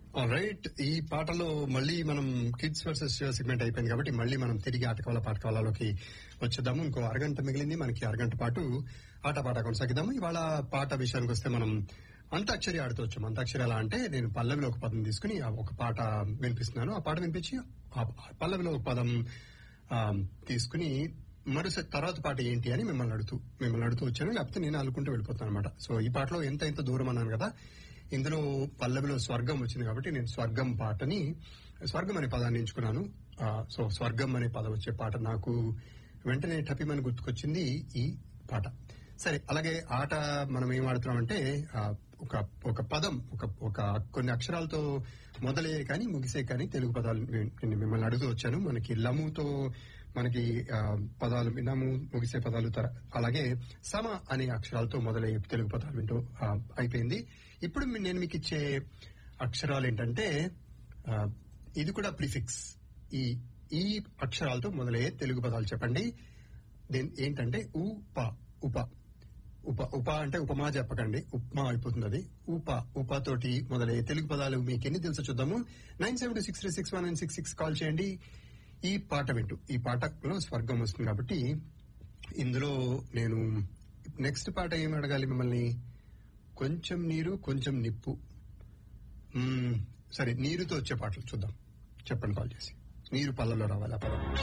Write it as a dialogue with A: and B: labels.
A: right ఈ పాటలో మళ్ళీ మనం కిడ్స్ వర్సెస్ సెగ్మెంట్ అయిపోయింది కాబట్టి మళ్ళీ మనం తిరిగి ఆటకాల పాటకాలలోకి వచ్చేద్దాము ఇంకో అరగంట మిగిలింది మనకి అరగంట పాటు ఆట పాట కొనసాగిద్దాము ఇవాళ పాట విషయానికి వస్తే మనం అంతాక్షరి ఆడుతూ అంతాక్షరి ఎలా అంటే నేను పల్లవిలో ఒక పదం తీసుకుని ఆ ఒక పాట వినిపిస్తున్నాను ఆ పాట వినిపించి ఆ పల్లవిలో ఒక పదం ఆ, తీసుకుని మరుసటి తర్వాత పాట ఏంటి అని మిమ్మల్ని అడుగుతూ మిమ్మల్ని అడుగుతూ వచ్చాను లేకపోతే నేను అనుకుంటూ వెళ్ళిపోతాను అనమాట సో ఈ పాటలో ఎంత ఎంత దూరం అన్నాను కదా ఇందులో పల్లవిలో స్వర్గం వచ్చింది కాబట్టి నేను స్వర్గం పాటని స్వర్గం అనే పదాన్ని ఎంచుకున్నాను ఆ, సో స్వర్గం అనే పదం వచ్చే పాట నాకు వెంటనే టపిమని గుర్తుకొచ్చింది ఈ పాట సరే అలాగే ఆట మనం ఏం ఆడుతున్నామంటే ఆ, ఒక ఒక పదం ఒక ఒక కొన్ని అక్షరాలతో మొదలయ్యే కానీ ముగిసే కానీ తెలుగు పదాలు నేను మిమ్మల్ని అడుగుతూ వచ్చాను మనకి లముతో మనకి ఆ, పదాలు విన్నాము ముగిసే పదాలు తర- అలాగే సమ అనే అక్షరాలతో మొదలయ్యే తెలుగు పదాలు వింటూ ఆ, అయిపోయింది ఇప్పుడు మీ- నేను మీకు ఇచ్చే అక్షరాలు ఏంటంటే ఆ, ఇది కూడా ప్రిఫిక్స్ ఈ ఈ అక్షరాలతో మొదలయ్యే తెలుగు పదాలు చెప్పండి దేన్- ఏంటంటే ఉ ప ఉప ఉప ఉప అంటే ఉపమా చెప్పకండి ఉప్మా అయిపోతుంది అది ఉప ఉప తోటి మొదలయ్యే తెలుగు పదాలు మీకు ఎన్ని తెలుసో చూద్దాము nine seven two six three six one nine six six call చేయండి ఈ పాట వింటూ ఈ పాటలో స్వర్గం వస్తుంది కాబట్టి ఇందులో నేను నెక్స్ట్ పాట ఏం అడగాలి మిమ్మల్ని కొంచెం నీరు కొంచెం నిప్పు మ్మ్, సరే నీరుతో వచ్చే పాటలు చూద్దాం చెప్పండి కాల్ చేసి నీరు పళ్ళలో రావాలి ఆ పదం